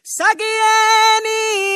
சகியே நீ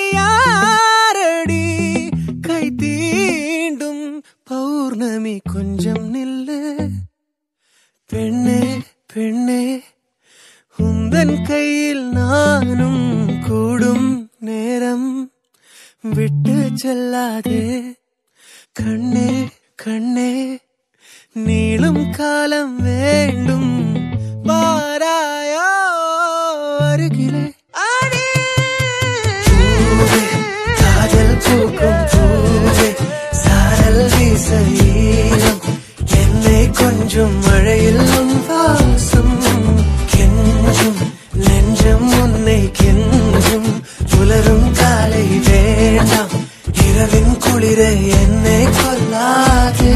யாரடி கை தீண்டும் பௌர்ணமி கொஞ்சம் நில்லு பெண்ணே பெண்ணே உந்தன் கையில் நானும் கூடும் நேரம் விட்டு செல்லாதே கண்ணே கண்ணே நீளும் காலம் வேண்டும் வாராயோ அருகிலே அடி பூவே, காதல் பூக்கும் பூவே சாரல் வீச ஈரம் என்னை கொஞ்சம் மழையில் உன் வாசம் கெஞ்சும் நெஞ்சம் உன்னை கெஞ்சும் புலரும் காலை வேண்டாம் இரவின் குளிரை என்னை கொல்லாதே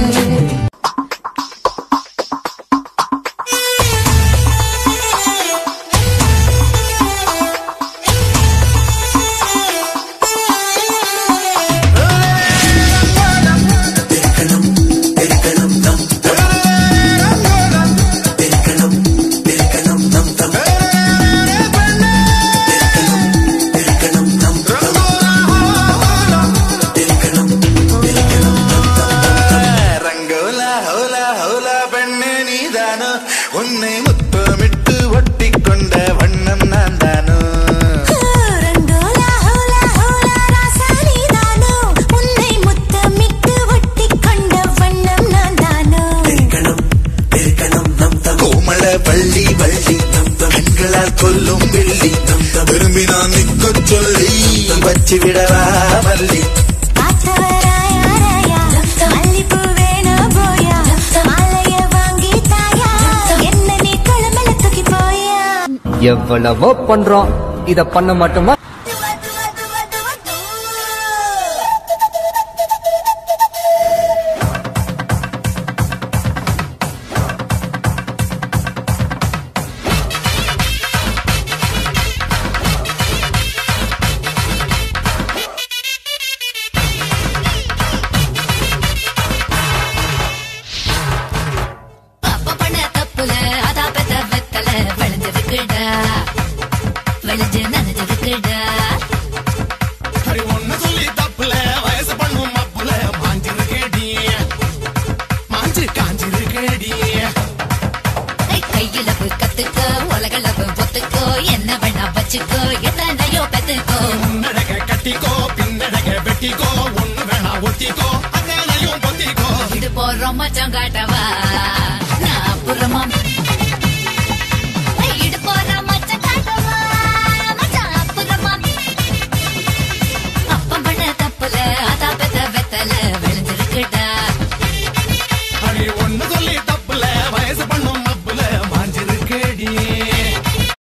ரங்கோலா ஹோலா ஹோலா பெண்ணே நீதானோ உன்னை முத்தமிட்டு ஒட்டி கொண்ட வண்ணம் நான் தானோ ரங்கோலா ஹோலா ஹோலா ராசா நீதானோ உன்னை முத்தமிட்டு ஒட்டிக் கொண்ட வண்ணம் நான் தானோ கோமள வள்ளி வள்ளி கண்களால் கொல்லும் வெள்ளி விரும்பி நான் நிக்க சொல்லி வச்சு விடவா வள்ளி பார்த்தவராயாராயா மல்லிப்பூ வேணா போயா மாலைய வாங்கி தாயா என்ன நீ குளமல தூக்கி போயா எவ்வளவோ பண்றோம் இத பண்ண மாட்டோமா அப்ப பண்ண தப்புல அதா பெத்த வெத்தல விளைஞ்சிருக்குடா விளைஞ்சு நனைஞ்சிருக்குடா அடி ஒண்ணு சொல்லி தப்புல வயசு பண்ணும் மப்புல மாஞ்சிருக்கேடி மாஞ்சு காஞ்சிருக்கேடி ஐ, கையிலவு கத்துக்கோ உலகளவு பொத்துக்கோ என்ன வேணா வச்சுக்கோ எத்தனையோ பெத்துக்கோ முன்னடக கட்டிக்கோ பின்னடக வெட்டிக்கோ ஒண்ணு வேணா ஒத்திக்கோ அங்கனையும் பொத்திக்கோ இது போறோம் மச்சம் காட்டவா நான் புறமா